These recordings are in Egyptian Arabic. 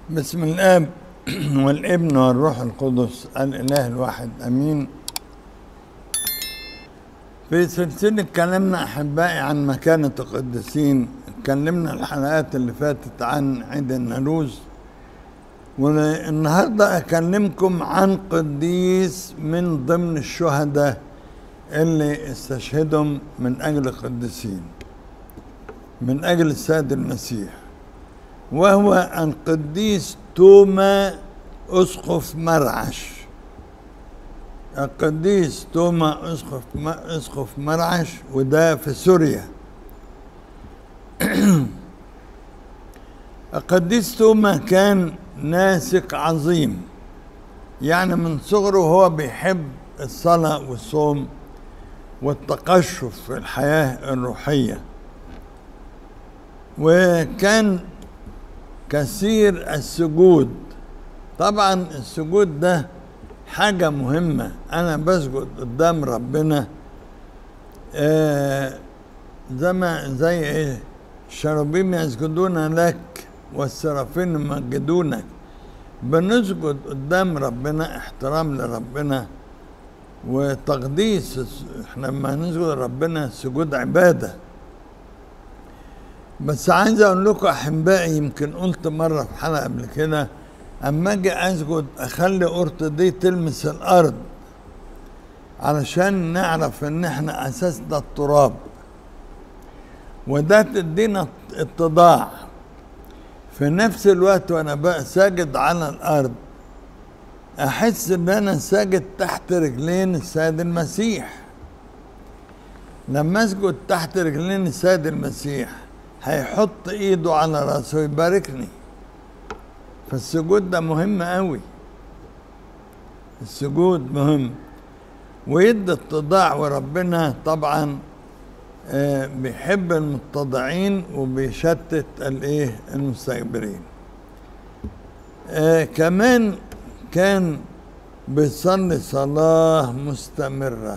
بسم الاب والابن والروح القدس الاله الواحد امين في سلسلة كلامنا أحبائي عن مكانة القديسين اتكلمنا الحلقات اللي فاتت عن عيد النوروز والنهاردة أكلمكم عن قديس من ضمن الشهداء اللي استشهدهم من أجل القديسين من أجل السيد المسيح وهو القديس توما أسقف مرعش القديس توما أسقف أسقف مرعش وده في سوريا القديس توما كان ناسك عظيم يعني من صغره هو بيحب الصلاة والصوم والتقشف في الحياة الروحية وكان كثير السجود طبعا السجود ده حاجة مهمة أنا بسجد قدام ربنا آه زي ما زي إيه الشرابيم يسجدون لك والسرافين يمجدونك بنسجد قدام ربنا احترام لربنا وتقديس احنا لما نسجد لربنا سجود عباده بس عايز اقول لكم احبائي يمكن قلت مره في حلقه قبل كده اما اجي اسجد اخلي قرط دي تلمس الارض علشان نعرف ان احنا اساسنا التراب وده تدينا اتضاع في نفس الوقت وانا بقى ساجد على الارض احس ان انا ساجد تحت رجلين السيد المسيح لما اسجد تحت رجلين السيد المسيح هيحط ايده على راسه ويباركني فالسجود ده مهم قوي السجود مهم ويدي اتضاع وربنا طبعا آه بيحب المتضعين وبيشتت الايه المستكبرين آه كمان كان بيصلي صلاة مستمرة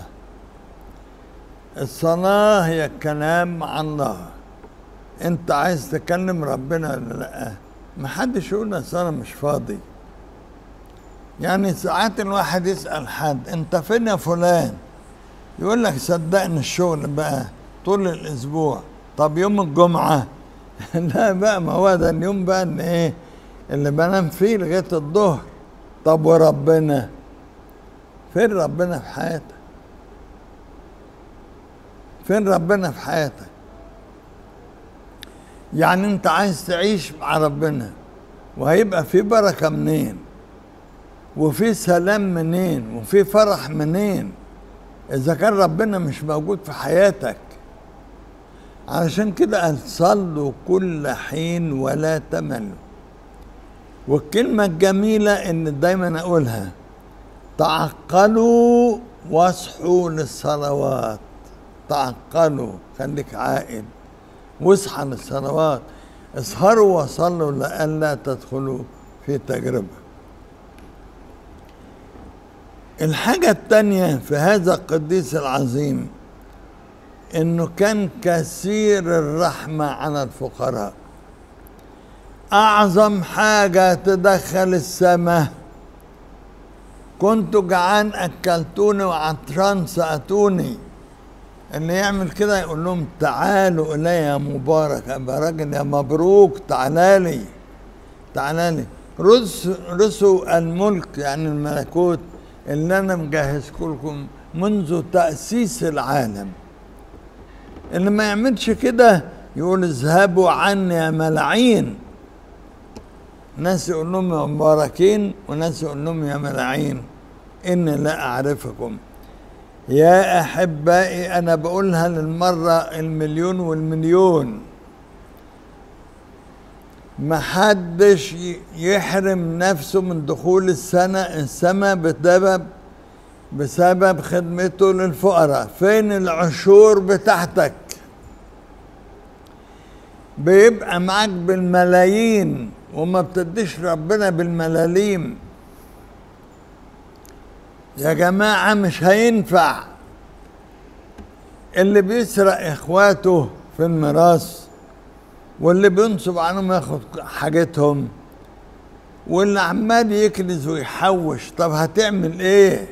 الصلاة هي الكلام مع الله انت عايز تكلم ربنا ولا لا محدش يقول لك انا مش فاضي يعني ساعات الواحد يسال حد انت فين يا فلان يقول لك صدقني الشغل بقى طول الاسبوع طب يوم الجمعه لا بقى ما هو ده اليوم بقى ان ايه اللي بنام فيه لغايه الظهر طب وربنا فين ربنا في حياتك فين ربنا في حياتك يعني انت عايز تعيش مع ربنا وهيبقى في بركة منين وفي سلام منين وفي فرح منين اذا كان ربنا مش موجود في حياتك علشان كده قال صلوا كل حين ولا تملوا والكلمة الجميلة ان دايما اقولها تعقلوا واصحوا للصلوات تعقلوا خليك عاقل واصحى للصلوات اسهروا وصلوا لئلا تدخلوا في تجربة الحاجة التانية في هذا القديس العظيم انه كان كثير الرحمة على الفقراء اعظم حاجة تدخل السماء كنت جعان اكلتوني وعطشان سأتوني اللي يعمل كده يقول لهم تعالوا الي يا مبارك ابقى راجل يا مبروك تعالى لي تعالى لي رس رسوا الملك يعني الملكوت اللي انا مجهز لكم منذ تاسيس العالم اللي ما يعملش كده يقول اذهبوا عني يا ملاعين ناس يقول لهم يا مباركين وناس يقول لهم يا ملاعين اني لا اعرفكم يا احبائي انا بقولها للمره المليون والمليون محدش يحرم نفسه من دخول السنة السماء بسبب بسبب خدمته للفقراء فين العشور بتاعتك بيبقى معاك بالملايين وما بتديش ربنا بالملاليم يا جماعة مش هينفع اللي بيسرق اخواته في الميراث واللي بينصب عنهم ياخد حاجتهم واللي عمال يكنز ويحوش طب هتعمل ايه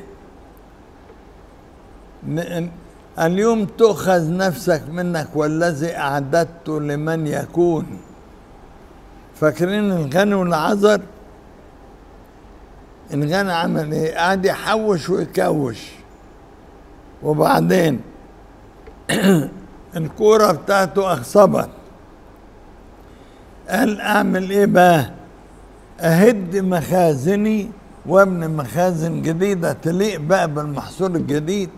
ن- اليوم تؤخذ نفسك منك والذي أعددته لمن يكون فاكرين الغني والعذر الغني عمل ايه قعد يحوش ويكوش وبعدين الكورة بتاعته أخصبت قال أعمل إيه بقى أهد مخازني وابن مخازن جديدة تليق بقى بالمحصول الجديد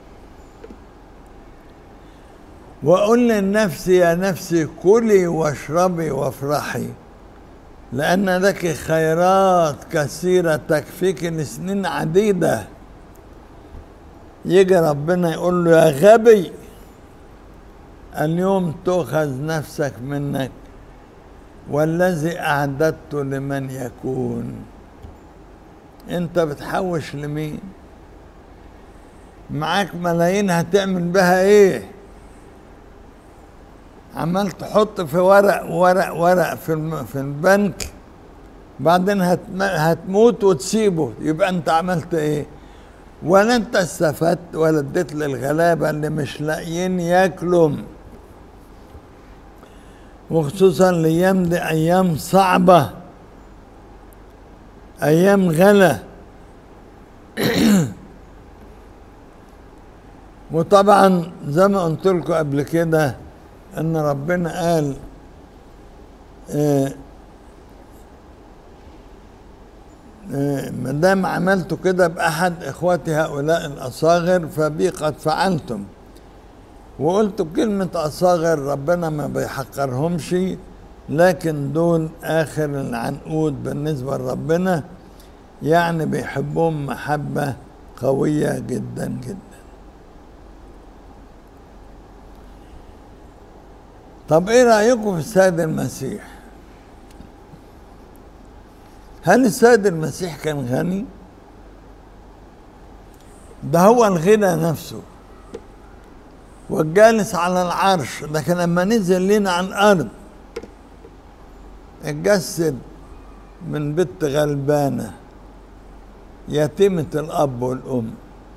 وأقول لنفسي يا نفسي كلي واشربي وافرحي لأن لك خيرات كثيرة تكفيك لسنين عديدة يجي ربنا يقول له يا غبي اليوم تؤخذ نفسك منك والذي أعددته لمن يكون أنت بتحوش لمين معاك ملايين هتعمل بها إيه عمال تحط في ورق ورق ورق في الم- في البنك بعدين هتم- هتموت وتسيبه يبقى انت عملت ايه ولا انت استفدت ولا اديت للغلابه اللي مش لاقيين ياكلوا وخصوصا الايام دي ايام صعبه ايام غلا وطبعا زي ما قلت لكم قبل كده ان ربنا قال آه آه ما دام عملت كده باحد اخواتي هؤلاء الاصاغر فبي قد فعلتم وقلت بكلمة أصاغر ربنا ما بيحقرهمش لكن دول آخر العنقود بالنسبة لربنا يعني بيحبهم محبة قوية جدا جدا طب ايه رأيكم في السيد المسيح هل السيد المسيح كان غني ده هو الغنى نفسه والجالس على العرش لكن لما نزل لنا عن الارض اتجسد من بنت غلبانه يتيمه الاب والام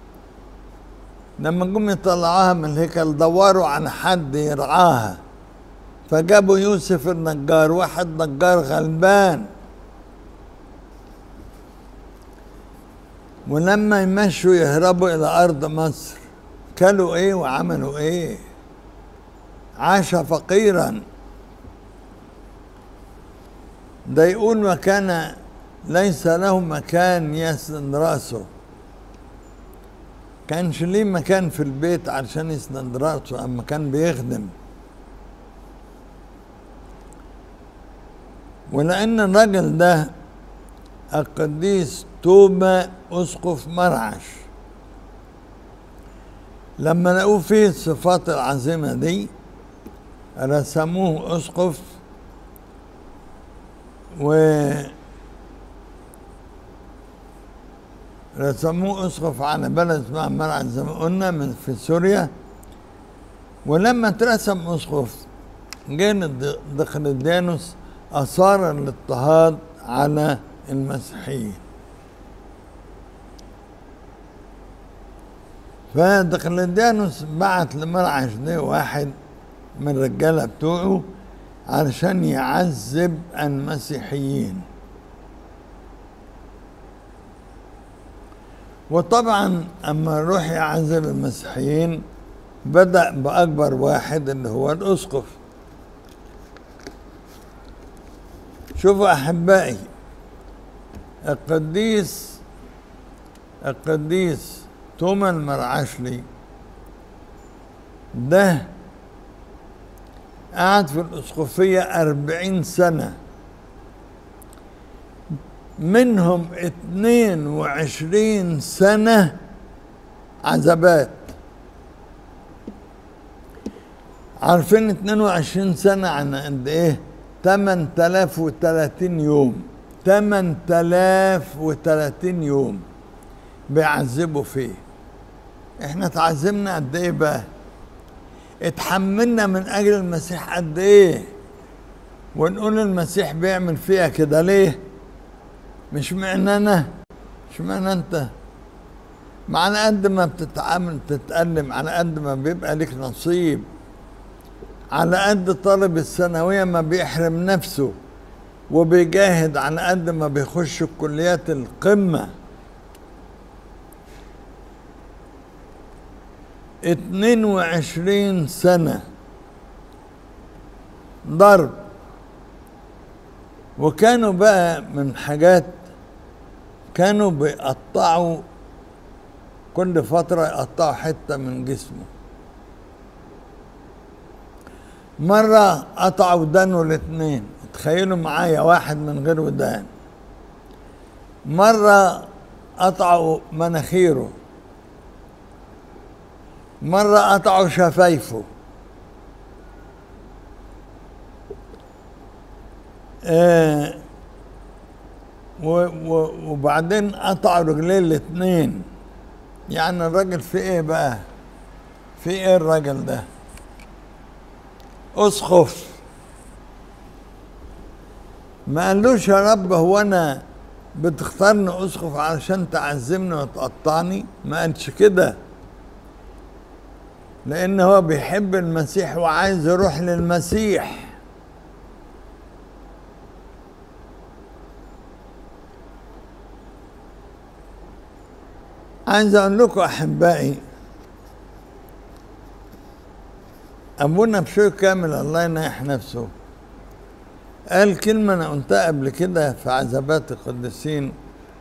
لما جم يطلعوها من الهيكل دوروا على حد يرعاها فجابوا يوسف النجار واحد نجار غلبان ولما يمشوا يهربوا الى ارض مصر كلوا ايه وعملوا ايه عاش فقيرا ده يقول وكان ليس له مكان يسند راسه كانش ليه مكان في البيت علشان يسند راسه اما كان بيخدم ولان الراجل ده القديس توبة اسقف مرعش لما لقوا فيه الصفات العظيمة دي رسموه أسقف و رسموه أسقف على بلد اسمها مرعى زي ما قلنا من في سوريا ولما اترسم أسقف جه دقلديانوس أثار الاضطهاد على المسيحيين فدقلديانوس بعت لمرعش ده واحد من الرجاله بتوعه علشان يعذب المسيحيين وطبعا اما يروح يعذب المسيحيين بدا باكبر واحد اللي هو الاسقف شوفوا احبائي القديس القديس توما المرعشلي ده قعد في الأسقفية أربعين سنة منهم اتنين وعشرين سنة عذابات عارفين اتنين وعشرين سنة عن قد ايه تمن تلاف وتلاتين يوم تمن تلاف وتلاتين يوم بيعذبوا فيه احنا اتعذبنا قد ايه بقى اتحملنا من اجل المسيح قد ايه ونقول المسيح بيعمل فيها كده ليه مش معنى انا مش معنى انت ما على قد ما بتتعامل تتألم على قد ما بيبقى لك نصيب على قد طالب الثانوية ما بيحرم نفسه وبيجاهد على قد ما بيخش الكليات القمة اتنين وعشرين سنة ضرب وكانوا بقى من حاجات كانوا بيقطعوا كل فترة يقطعوا حتة من جسمه مرة قطعوا ودانه الاتنين تخيلوا معايا واحد من غير ودان مرة قطعوا مناخيره مرة قطعوا شفايفه آه و- و- وبعدين قطعوا رجليه الاتنين يعني الراجل في ايه بقى في ايه الراجل ده اسخف ما قالوش يا رب هو انا بتختارني اسخف علشان تعذبني وتقطعني ما قالش كده لان هو بيحب المسيح وعايز يروح للمسيح عايز اقول لكم احبائي ابونا بشوي كامل الله ينيح نفسه قال كلمة أنا قلتها قبل كده في عزبات القديسين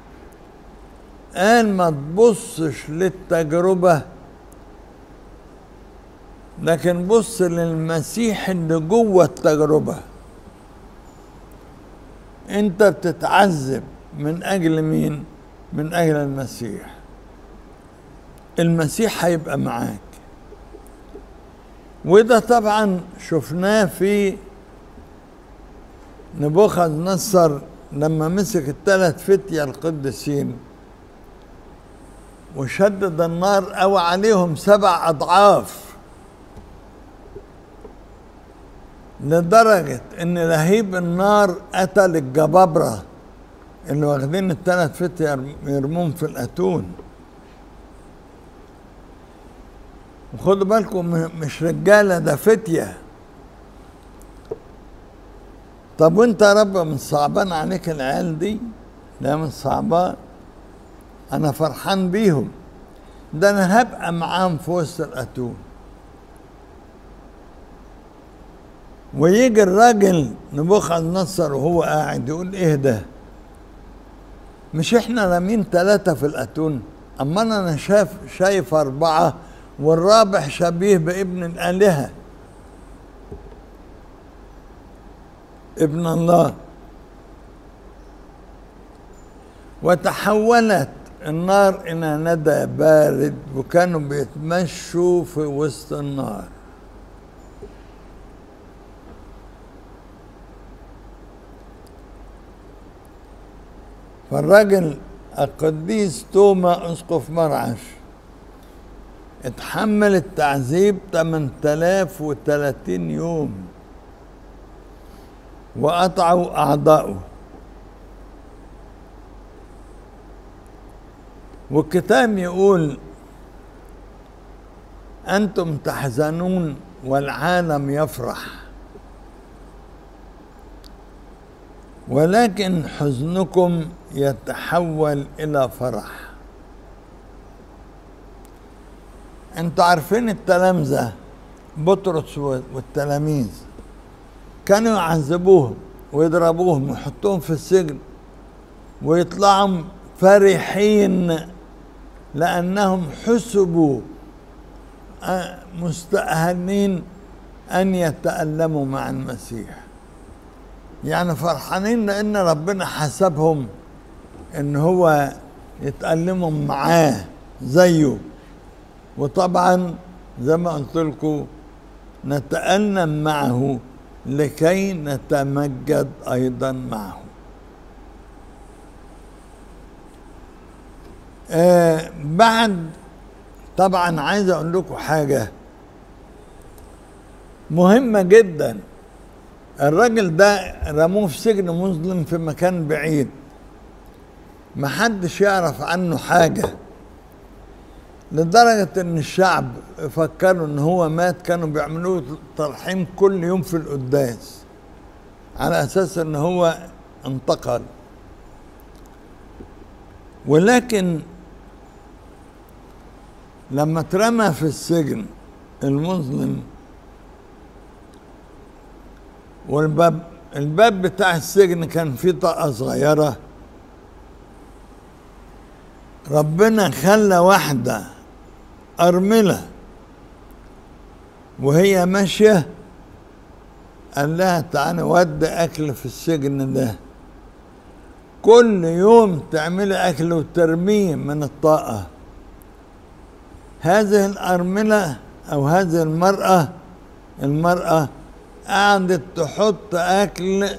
قال ما تبصش للتجربة لكن بص للمسيح اللي جوه التجربة انت بتتعذب من اجل مين من اجل المسيح المسيح هيبقى معاك وده طبعا شفناه في نبوخذ نصر لما مسك الثلاث فتية القديسين وشدد النار أو عليهم سبع أضعاف لدرجة إن لهيب النار قتل الجبابرة اللي واخدين الثلاث فتية يرمون في الأتون وخدوا بالكم مش رجالة ده فتية طب وانت يا رب من صعبان عليك العيال دي لا من صعبان انا فرحان بيهم ده انا هبقى معاهم في وسط الاتون ويجي الراجل نبوخذ نصر وهو قاعد يقول ايه ده مش احنا رامين ثلاثة في الاتون اما انا شايف شايف اربعة والرابع شبيه بابن الالهه ابن الله وتحولت النار إلى ندى بارد وكانوا بيتمشوا في وسط النار فالراجل القديس توما اسقف مرعش اتحمل التعذيب 8030 يوم وقطعوا أعضاؤه والكتاب يقول أنتم تحزنون والعالم يفرح ولكن حزنكم يتحول إلى فرح أنتوا عارفين التلامذة بطرس والتلاميذ كانوا يعذبوهم ويضربوهم ويحطوهم في السجن ويطلعوا فرحين لأنهم حسبوا مستأهلين أن يتألموا مع المسيح يعني فرحانين لأن ربنا حسبهم إن هو يتألموا معاه زيه وطبعا زي ما قلت لكم نتألم معه لكي نتمجد ايضا معه آه بعد طبعا عايز اقول لكم حاجه مهمه جدا الراجل ده رموه في سجن مظلم في مكان بعيد محدش يعرف عنه حاجة لدرجة ان الشعب فكروا ان هو مات كانوا بيعملوه ترحيم كل يوم في القداس على اساس ان هو انتقل ولكن لما اترمى في السجن المظلم والباب الباب بتاع السجن كان فيه طاقة صغيرة ربنا خلى واحدة أرملة وهي ماشية قال لها تعالى ود أكل في السجن ده كل يوم تعملي أكل وترميه من الطاقة هذه الأرملة أو هذه المرأة المرأة قعدت تحط أكل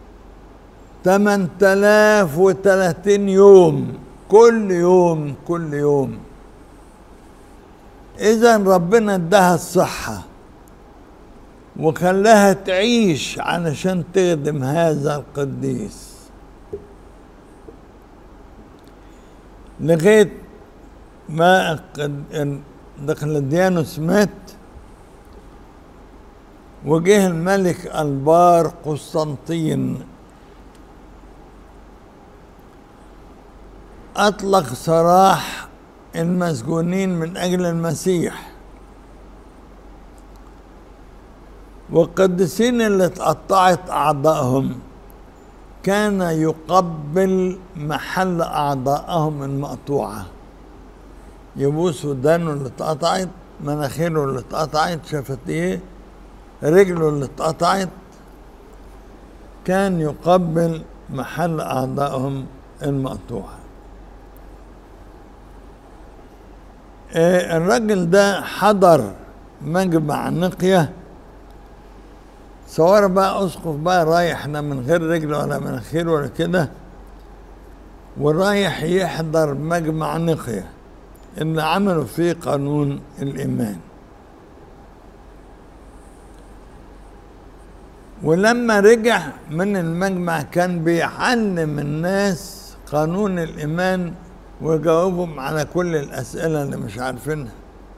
8030 يوم كل يوم كل يوم إذا ربنا اداها الصحة وخلاها تعيش علشان تخدم هذا القديس لغاية ما دقلديانوس مات وجه الملك البار قسطنطين أطلق سراح المسجونين من أجل المسيح والقديسين اللي اتقطعت أعضائهم كان يقبل محل أعضائهم المقطوعة يبوس ودانه اللي اتقطعت مناخيره اللي اتقطعت شفتيه رجله اللي اتقطعت كان يقبل محل أعضائهم المقطوعة الراجل ده حضر مجمع نقية صور بقى اسقف بقى رايح لا من غير رجل ولا مناخير ولا كده ورايح يحضر مجمع نقية اللي عملوا فيه قانون الإيمان ولما رجع من المجمع كان بيعلم الناس قانون الإيمان ويجاوبهم على كل الأسئلة اللي مش عارفينها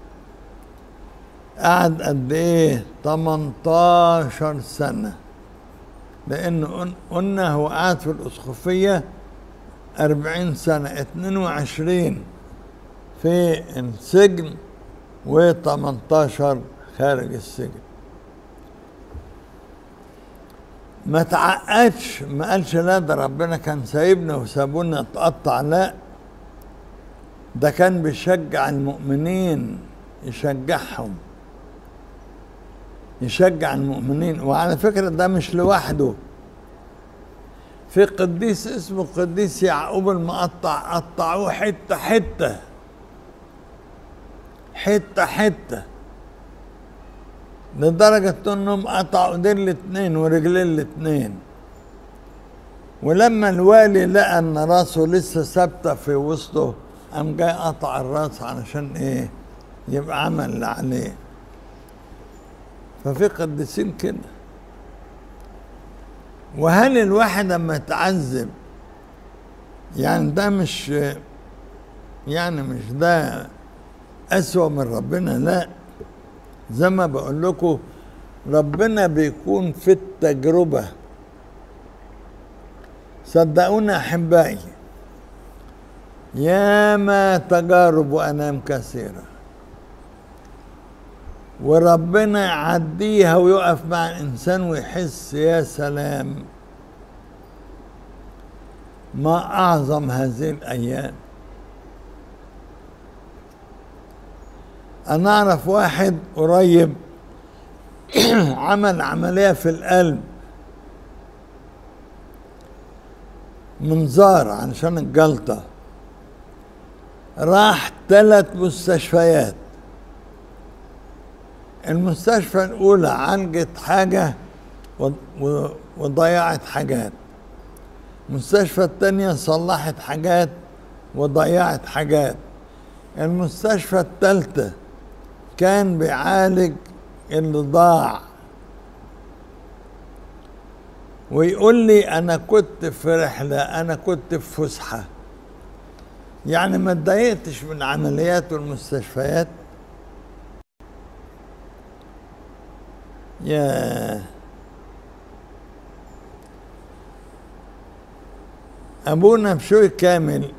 قعد قد إيه 18 سنة لأن قلنا هو قعد في الأسقفية 40 سنة 22 في السجن و18 خارج السجن ما تعقدش ما قالش لا ده ربنا كان سايبنا وسابونا نتقطع لا ده كان بيشجع المؤمنين يشجعهم يشجع المؤمنين وعلى فكرة ده مش لوحده في قديس اسمه قديس يعقوب المقطع قطعوه حتة حتة حتة حتة لدرجة انهم قطعوا ايدين الاتنين ورجلين الاتنين ولما الوالي لقى ان راسه لسه ثابتة في وسطه قام جاي قطع الراس علشان ايه يبقى عمل اللي عليه ففي قديسين كده وهل الواحد لما يتعذب يعني ده مش يعني مش ده أسوأ من ربنا لا زي ما بقول لكم ربنا بيكون في التجربة صدقونا أحبائي ياما تجارب وأنام كثيرة وربنا يعديها ويقف مع الإنسان ويحس يا سلام ما أعظم هذه الأيام أنا أعرف واحد قريب عمل عملية في القلب منظار علشان الجلطة راح ثلاث مستشفيات المستشفى الأولى عالجت حاجة وضيعت حاجات المستشفى التانية صلحت حاجات وضيعت حاجات المستشفى التالتة كان بيعالج اللي ضاع ويقول لي انا كنت في رحله انا كنت في فسحه يعني ما اتضايقتش من العمليات والمستشفيات يا أبونا بشوي كامل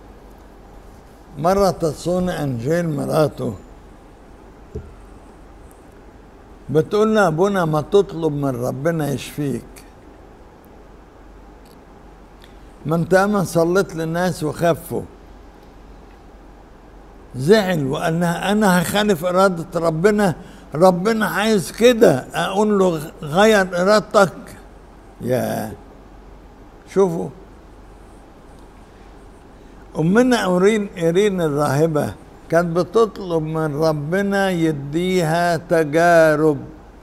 مرة تصون أنجيل مراته بتقول له أبونا ما تطلب من ربنا يشفيك ما انت اما صليت للناس وخفوا زعل وقال لها انا هخالف اراده ربنا ربنا عايز كده اقول له غير ارادتك يا شوفوا امنا اورين ايرين الراهبه كانت بتطلب من ربنا يديها تجارب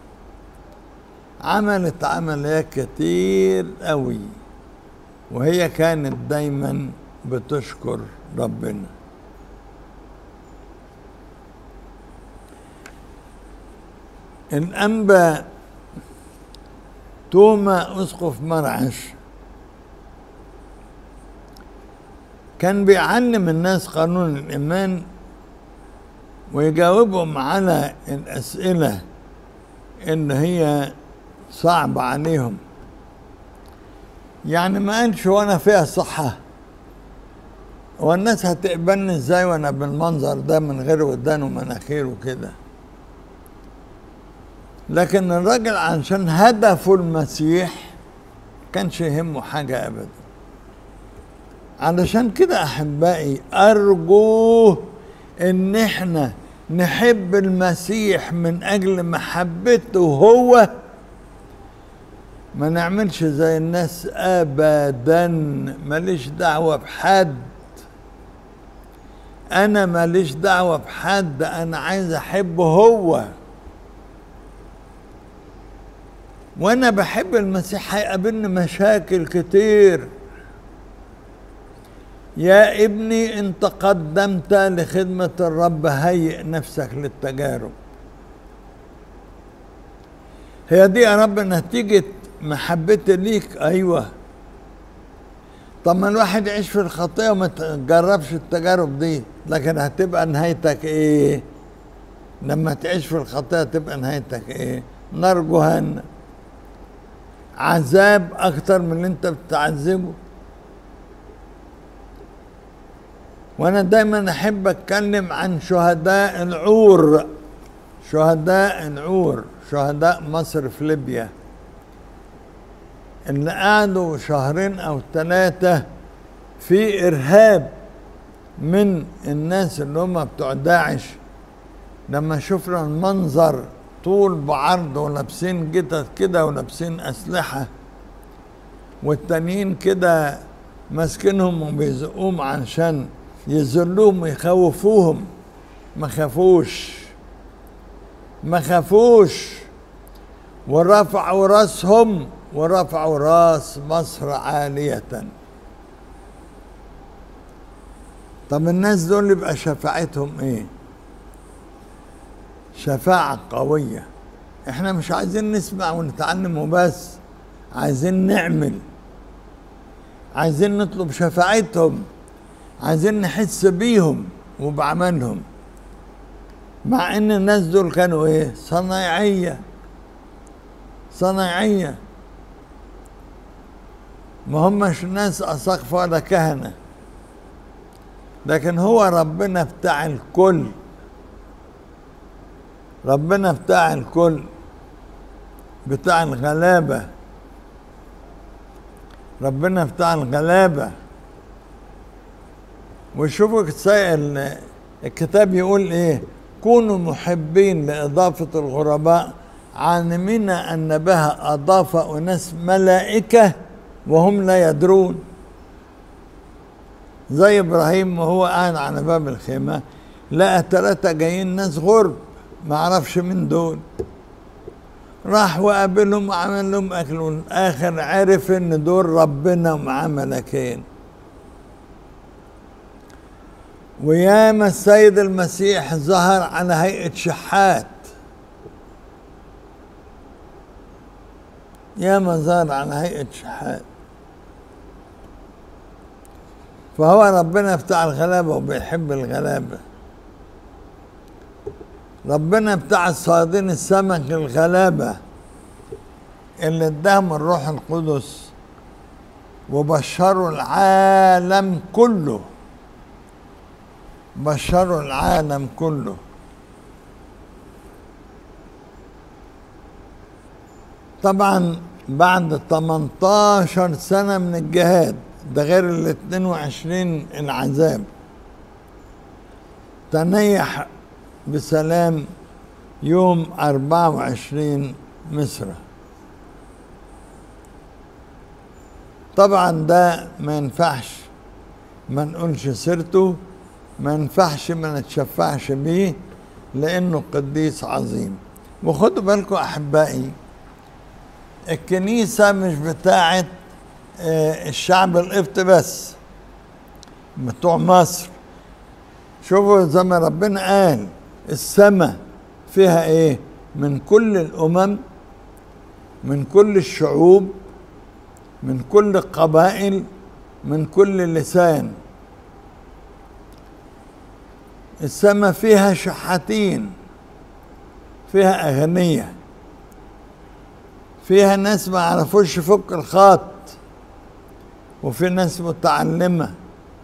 عملت عمليات كتير قوي وهي كانت دايما بتشكر ربنا الأنبا توما أسقف مرعش كان بيعلم الناس قانون الإيمان ويجاوبهم على الأسئلة اللي هي صعبة عليهم يعني ما قالش وانا فيها صحة والناس هتقبلني ازاي وانا بالمنظر ده من غير ودان ومناخير وكده لكن الراجل عشان هدفه المسيح كانش يهمه حاجة أبدا علشان كده أحبائي أرجو إن إحنا نحب المسيح من أجل محبته هو ما نعملش زي الناس ابدا ماليش دعوه بحد انا ماليش دعوه بحد انا عايز احبه هو وانا بحب المسيح هيقابلني مشاكل كتير يا ابني انت قدمت لخدمه الرب هيئ نفسك للتجارب هي دي يا رب نتيجه محبتي ليك ايوه طب ما الواحد يعيش في الخطيه وما تجربش التجارب دي لكن هتبقى نهايتك ايه لما تعيش في الخطيه تبقى نهايتك ايه نار جهنم عذاب اكتر من اللي انت بتعذبه وانا دايما احب اتكلم عن شهداء العور شهداء العور شهداء مصر في ليبيا اللي قعدوا شهرين او ثلاثة في ارهاب من الناس اللي هم بتوع داعش لما شفنا المنظر طول بعرض ولابسين جتت كده ولابسين اسلحة والتانيين كده ماسكينهم وبيزقوهم عشان يذلوهم ويخوفوهم ما خافوش ما خافوش ورفعوا راسهم ورفعوا راس مصر عالية طب الناس دول يبقى شفاعتهم ايه شفاعة قوية احنا مش عايزين نسمع ونتعلم وبس عايزين نعمل عايزين نطلب شفاعتهم عايزين نحس بيهم وبعملهم مع ان الناس دول كانوا ايه صنايعيه صنايعيه ما همش ناس أساقفة ولا كهنة لكن هو ربنا بتاع الكل ربنا بتاع الكل بتاع الغلابة ربنا بتاع الغلابة وشوفوا الكتاب يقول ايه كونوا محبين لإضافة الغرباء عالمين أن بها أضاف أناس ملائكة وهم لا يدرون زي ابراهيم وهو قاعد على باب الخيمه لقى ثلاثه جايين ناس غرب ما عرفش مين دول راح وقابلهم وعمل لهم اكل والاخر عرف ان دول ربنا ومعاه ملكين وياما السيد المسيح ظهر على هيئه شحات ياما ظهر على هيئه شحات فهو ربنا بتاع الغلابة وبيحب الغلابة ربنا بتاع الصيادين السمك الغلابة اللي اداهم الروح القدس وبشروا العالم كله بشروا العالم كله طبعا بعد 18 سنة من الجهاد ده غير ال 22 العذاب تنيح بسلام يوم 24 مصر طبعا ده ما ينفعش ما نقولش سيرته ما ينفعش ما نتشفعش بيه لانه قديس عظيم وخدوا بالكم احبائي الكنيسه مش بتاعت آه، الشعب القبطي بس بتوع مصر شوفوا زي ما ربنا قال السماء فيها ايه من كل الامم من كل الشعوب من كل القبائل من كل لسان السماء فيها شحاتين فيها أغنية فيها ناس ما عرفوش يفك الخط وفي ناس متعلمة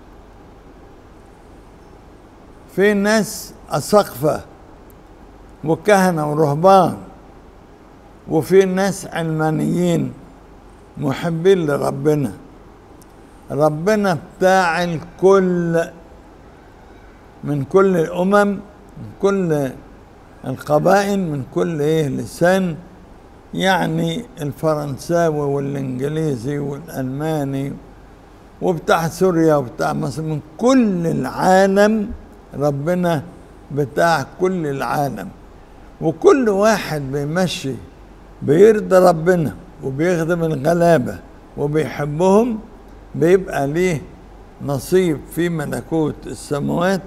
في ناس أسقفة وكهنة ورهبان وفي ناس علمانيين محبين لربنا ربنا بتاع الكل من كل الأمم من كل القبائل من كل إيه لسان يعني الفرنساوي والإنجليزي والألماني وبتاع سوريا وبتاع مصر من كل العالم ربنا بتاع كل العالم وكل واحد بيمشي بيرضي ربنا وبيخدم الغلابة وبيحبهم بيبقى ليه نصيب في ملكوت السماوات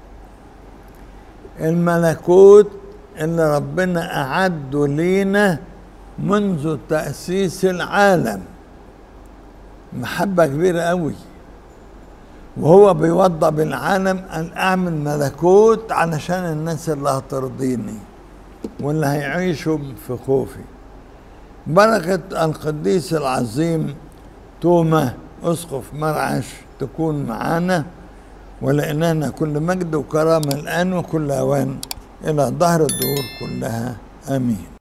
الملكوت اللي ربنا أعده لينا منذ تأسيس العالم محبة كبيرة قوي وهو بيوضع بالعالم أن أعمل ملكوت علشان الناس اللي هترضيني واللي هيعيشوا في خوفي بركة القديس العظيم توما أسقف مرعش تكون معانا ولإلهنا كل مجد وكرامة الآن وكل أوان إلى ظهر الدهور كلها آمين